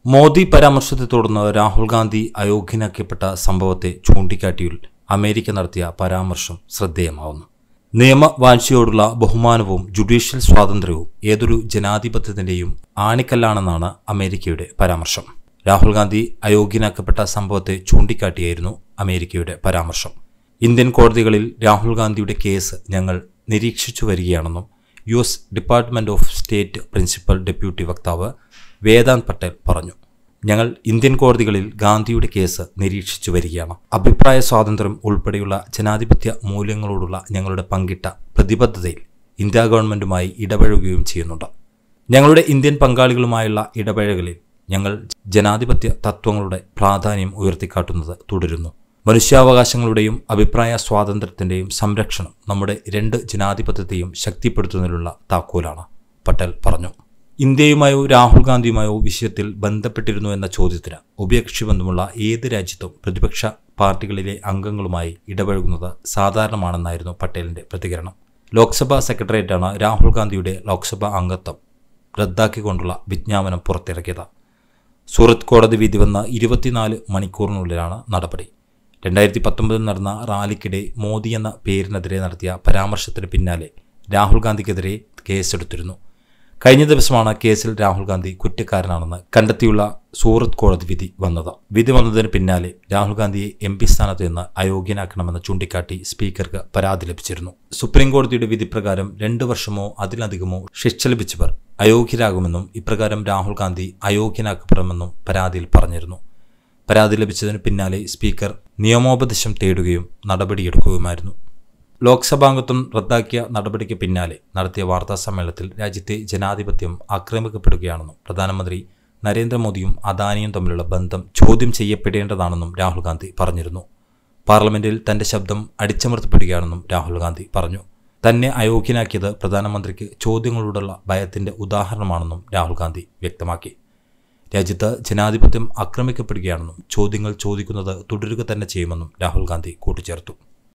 മോദി പരാമർശത്തെ തുടർന്ന് രാഹുൽ ഗാന്ധി അയോഗ്യനാക്കപ്പെട്ട സംഭവത്തെ ചൂണ്ടിക്കാട്ടിയിൽ അമേരിക്ക നടത്തിയ പരാമർശം ശ്രദ്ധേയമാവുന്നു നിയമവാഴ്ചയോടുള്ള ബഹുമാനവും ജുഡീഷ്യൽ സ്വാതന്ത്ര്യവും ഏതൊരു ജനാധിപത്യത്തിന്റെയും ആണിക്കല്ലാണെന്നാണ് അമേരിക്കയുടെ പരാമർശം രാഹുൽ ഗാന്ധി അയോഗ്യനാക്കപ്പെട്ട സംഭവത്തെ ചൂണ്ടിക്കാട്ടിയായിരുന്നു അമേരിക്കയുടെ പരാമർശം ഇന്ത്യൻ കോടതികളിൽ രാഹുൽ ഗാന്ധിയുടെ കേസ് ഞങ്ങൾ നിരീക്ഷിച്ചു വരികയാണെന്നും U S department of state principal deputy വക്താവ് വേദാന്ത് പട്ടേൽ പറഞ്ഞു ഞങ്ങൾ ഇന്ത്യൻ കോടതികളിൽ ഗാന്ധിയുടെ കേസ് നിരീക്ഷിച്ചു വരികയാണ് അഭിപ്രായ സ്വാതന്ത്ര്യം ഉൾപ്പെടെയുള്ള ജനാധിപത്യ മൂല്യങ്ങളോടുള്ള ഞങ്ങളുടെ പങ്കിട്ട പ്രതിബദ്ധതയിൽ ഇന്ത്യ ഗവൺമെന്റുമായി ഇടപഴകുകയും ചെയ്യുന്നുണ്ട് ഞങ്ങളുടെ ഇന്ത്യൻ പങ്കാളികളുമായുള്ള ഇടപഴകലിൽ ഞങ്ങൾ ജനാധിപത്യ തത്വങ്ങളുടെ പ്രാധാന്യം ഉയർത്തിക്കാട്ടുന്നത് തുടരുന്നു മനുഷ്യാവകാശങ്ങളുടെയും അഭിപ്രായ സ്വാതന്ത്ര്യത്തിന്റെയും സംരക്ഷണം നമ്മുടെ രണ്ട് ജനാധിപത്യത്തെയും ശക്തിപ്പെടുത്തുന്നതിനുള്ള താക്കോലാണ് പട്ടേൽ പറഞ്ഞു ഇന്ത്യയുമായോ രാഹുൽ ഗാന്ധിയുമായോ വിഷയത്തിൽ ബന്ധപ്പെട്ടിരുന്നു എന്ന ചോദ്യത്തിന് ഉഭയകക്ഷി ബന്ധമുള്ള ഏത് രാജ്യത്തും പ്രതിപക്ഷ പാർട്ടികളിലെ അംഗങ്ങളുമായി ഇടപഴകുന്നത് സാധാരണമാണെന്നായിരുന്നു പട്ടേലിന്റെ പ്രതികരണം ലോക്സഭാ സെക്രട്ടേറിയറ്റാണ് രാഹുൽ ഗാന്ധിയുടെ ലോക്സഭാ അംഗത്വം റദ്ദാക്കിക്കൊണ്ടുള്ള വിജ്ഞാപനം പുറത്തിറക്കിയത് സൂറത്ത് കോടതി വിധി വന്ന ഇരുപത്തിനാല് മണിക്കൂറിനുള്ളിലാണ് നടപടി രണ്ടായിരത്തി പത്തൊമ്പതിൽ നടന്ന റാലിക്കിടെ മോദി എന്ന പേരിനെതിരെ നടത്തിയ പരാമർശത്തിന് പിന്നാലെ രാഹുൽ ഗാന്ധിക്കെതിരെ കേസെടുത്തിരുന്നു കഴിഞ്ഞ ദിവസമാണ് കേസിൽ രാഹുൽ ഗാന്ധി കുറ്റക്കാരനാണെന്ന് കണ്ടെത്തിയുള്ള സൂറത്ത് കോടതി വിധി വന്നത് വിധി വന്നതിന് പിന്നാലെ രാഹുൽ ഗാന്ധിയെ എം പി സ്ഥാനത്ത് നിന്ന് അയോഗ്യനാക്കണമെന്ന് ചൂണ്ടിക്കാട്ടി സ്പീക്കർക്ക് പരാതി ലഭിച്ചിരുന്നു സുപ്രീം കോടതിയുടെ വിധി പ്രകാരം രണ്ടു വർഷമോ അതിലധികമോ ശിക്ഷ ലഭിച്ചവർ അയോഗ്യരാകുമെന്നും ഇപ്രകാരം രാഹുൽ ഗാന്ധി അയോഗ്യനാക്കപ്പെടുമെന്നും പരാതിയിൽ പറഞ്ഞിരുന്നു പരാതി ലഭിച്ചതിന് പിന്നാലെ സ്പീക്കർ നിയമോപദേശം തേടുകയും നടപടിയെടുക്കുകയുമായിരുന്നു ലോക്സഭാംഗത്വം റദ്ദാക്കിയ നടപടിക്ക് പിന്നാലെ നടത്തിയ വാർത്താ സമ്മേളനത്തിൽ രാജ്യത്തെ ജനാധിപത്യം ആക്രമിക്കപ്പെടുകയാണെന്നും പ്രധാനമന്ത്രി നരേന്ദ്രമോദിയും അദാനിയും തമ്മിലുള്ള ബന്ധം ചോദ്യം ചെയ്യപ്പെടേണ്ടതാണെന്നും രാഹുൽ ഗാന്ധി പറഞ്ഞിരുന്നു പാർലമെന്റിൽ തന്റെ ശബ്ദം അടിച്ചമർത്തപ്പെടുകയാണെന്നും രാഹുൽ ഗാന്ധി പറഞ്ഞു തന്നെ അയോഗ്യനാക്കിയത് പ്രധാനമന്ത്രിക്ക് ചോദ്യങ്ങളോടുള്ള ഭയത്തിന്റെ ഉദാഹരണമാണെന്നും രാഹുൽ ഗാന്ധി വ്യക്തമാക്കി രാജ്യത്ത് ജനാധിപത്യം ആക്രമിക്കപ്പെടുകയാണെന്നും ചോദ്യങ്ങൾ ചോദിക്കുന്നത് തുടരുക തന്നെ ചെയ്യുമെന്നും രാഹുൽ ഗാന്ധി കൂട്ടിച്ചേർത്തു